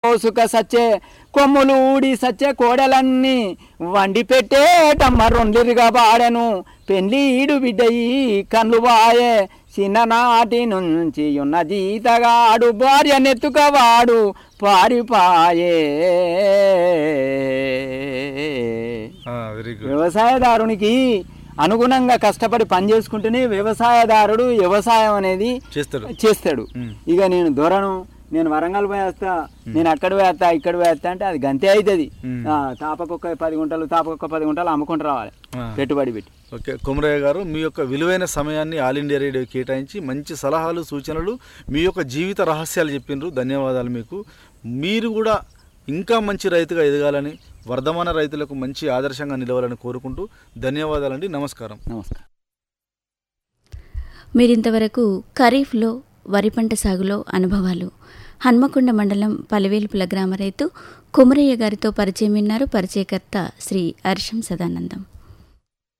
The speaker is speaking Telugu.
కోసుక సచ్చే కొమ్ములు ఊడి సచ్చే కోడలన్నీ వండి పెట్టేటమ్మ రెండిరిగా బాడెను పెళ్లి ఈడు బిడ్డయి కన్లు బాయే చిన్ననాటి నుంచి ఉన్న జీతగాడు భార్య నెత్తుకవాడు పారిపాయే వెరీ గుడ్ వ్యవసాయదారునికి అనుగుణంగా కష్టపడి పని చేసుకుంటేనే వ్యవసాయదారుడు వ్యవసాయం అనేది చేస్తాడు చేస్తాడు మ్. ఇక నేను దొరను నేను వరంగల్ పోయేస్తా నేను అక్కడ పోయేస్తా ఇక్కడ పోయేస్తా అంటే అది గంతే అవుతుంది మ్. తాపకొక్క పది గుంటలు తాపకొక్క పది గుంటలు అమ్ముకుంటూ రావాలి ఆ. పెట్టుబడి పెట్టి ఓకే కుమరయ్య గారు మీ యొక్క విలువైన సమయాన్ని ఆల్ ఇండియా రేడియో కేటాయించి మంచి సలహాలు సూచనలు మీ యొక్క జీవిత రహస్యాలు చెప్పిండ్రు ధన్యవాదాలు మీకు మీరు కూడా ఇంకా మంచి రైతుగా ఎదగాలని వర్ధమాన రైతులకు మంచి ఆదర్శంగా నిలవాలని కోరుకుంటూ ధన్యవాదాలండి నమస్కారం నమస్కారం మీరింతవరకు ఖరీఫ్లో వరి పంట సాగులో అనుభవాలు హన్మకొండ మండలం పలివేలుపుల గ్రామ రైతు కుమరయ్య గారితో పరిచయం విన్నారు పరిచయకర్త శ్రీ అర్షం సదానందం